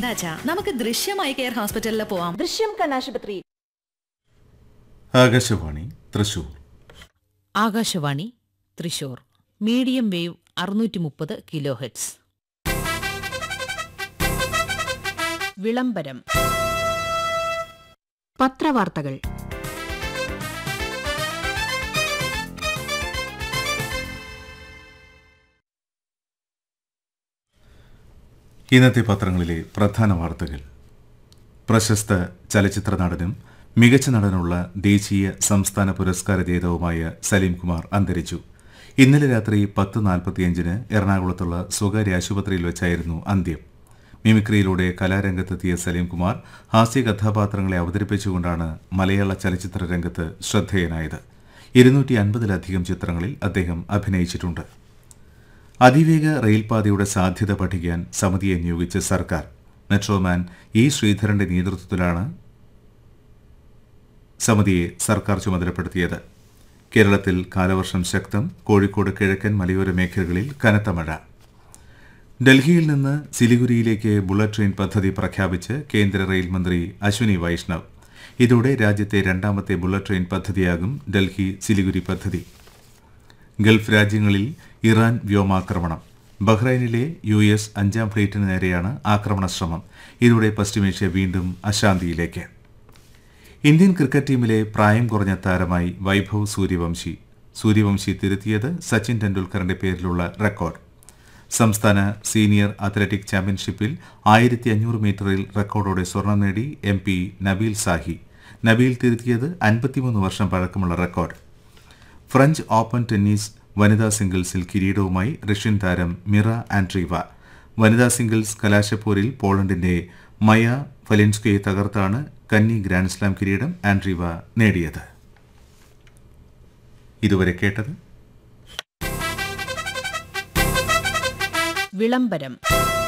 എന്താച്ചാ നമുക്ക് ദൃശ്യമായി കെയർ ഹോസ്പിറ്റലിൽ പോവാം ദൃശ്യം കണ്ണാശുപത്രി ആകാശവാണി തൃശൂർ ആകാശവാണി തൃശൂർ മീഡിയം വേവ് അറുന്നൂറ്റി മുപ്പത് കിലോ ഹെഡ്സ് വിളംബരം പത്രവാർത്തകൾ ഇന്നത്തെ പത്രങ്ങളിലെ പ്രധാന വാർത്തകൾ പ്രശസ്ത ചലച്ചിത്ര നടനും മികച്ച നടനുള്ള ദേശീയ സംസ്ഥാന പുരസ്കാര ജേതാവുമായ സലീം കുമാർ അന്തരിച്ചു ഇന്നലെ രാത്രി പത്ത് നാൽപ്പത്തിയഞ്ചിന് എറണാകുളത്തുള്ള സ്വകാര്യ ആശുപത്രിയിൽ വെച്ചായിരുന്നു അന്ത്യം മിമിക്രിയിലൂടെ കലാരംഗത്തെത്തിയ സലീം കുമാർ ഹാസ്യ കഥാപാത്രങ്ങളെ അവതരിപ്പിച്ചുകൊണ്ടാണ് മലയാള ചലച്ചിത്ര രംഗത്ത് ശ്രദ്ധേയനായത് ഇരുന്നൂറ്റി അൻപതിലധികം ചിത്രങ്ങളിൽ അദ്ദേഹം അഭിനയിച്ചിട്ടുണ്ട് അതിവേഗ റെയിൽപാതയുടെ സാധ്യത പഠിക്കാൻ സമിതിയെ നിയോഗിച്ച സർക്കാർ മെട്രോമാൻ ഇ ശ്രീധരന്റെ നേതൃത്വത്തിലാണ് സമിതിയെ സർക്കാർ ചുമതലപ്പെടുത്തിയത് കേരളത്തിൽ കാലവർഷം ശക്തം കോഴിക്കോട് കിഴക്കൻ മലയോര മേഖലകളിൽ കനത്ത മഴ ഡൽഹിയിൽ നിന്ന് സിലിഗുരിയിലേക്ക് ബുള്ളറ്റ് ട്രെയിൻ പദ്ധതി പ്രഖ്യാപിച്ച് കേന്ദ്ര റെയിൽ മന്ത്രി അശ്വിനി വൈഷ്ണവ് ഇതോടെ രാജ്യത്തെ രണ്ടാമത്തെ ബുള്ളറ്റ് ട്രെയിൻ പദ്ധതിയാകും ഡൽഹി സിലിഗുരി പദ്ധതി ഗൾഫ് രാജ്യങ്ങളിൽ ഇറാൻ വ്യോമാക്രമണം ബഹ്റൈനിലെ യു എസ് അഞ്ചാം ഫ്ലീറ്റിന് നേരെയാണ് ആക്രമണ ശ്രമം ഇതോടെ പശ്ചിമേഷ്യ വീണ്ടും അശാന്തിയിലേക്ക് ഇന്ത്യൻ ക്രിക്കറ്റ് ടീമിലെ പ്രായം കുറഞ്ഞ താരമായി വൈഭവ് സൂര്യവംശി സൂര്യവംശി തിരുത്തിയത് സച്ചിൻ ടെണ്ടുൽക്കറിന്റെ പേരിലുള്ള റെക്കോർഡ് സംസ്ഥാന സീനിയർ അത്ലറ്റിക് ചാമ്പ്യൻഷിപ്പിൽ ആയിരത്തി അഞ്ഞൂറ് മീറ്ററിൽ റെക്കോർഡോടെ സ്വർണം നേടി എം പി നബീൽ സാഹി നബീൽ തിരുത്തിയത് അൻപത്തിമൂന്ന് വർഷം പഴക്കമുള്ള റെക്കോർഡ് ഫ്രഞ്ച് ഓപ്പൺ ടെന്നീസ് വനിതാ സിംഗിൾസിൽ കിരീടവുമായി റഷ്യൻ താരം മിറ ആൻഡ്രീവ വനിതാ സിംഗിൾസ് കലാശപ്പോരിൽ പോളണ്ടിന്റെ മയ ഫലിൻസ്കയെ തകർത്താണ് കന്നി ഗ്രാൻഡ് സ്ലാം കിരീടം ആൻഡ്രീവ നേടിയത് ഇതുവരെ കേട്ടത് വിളംബരം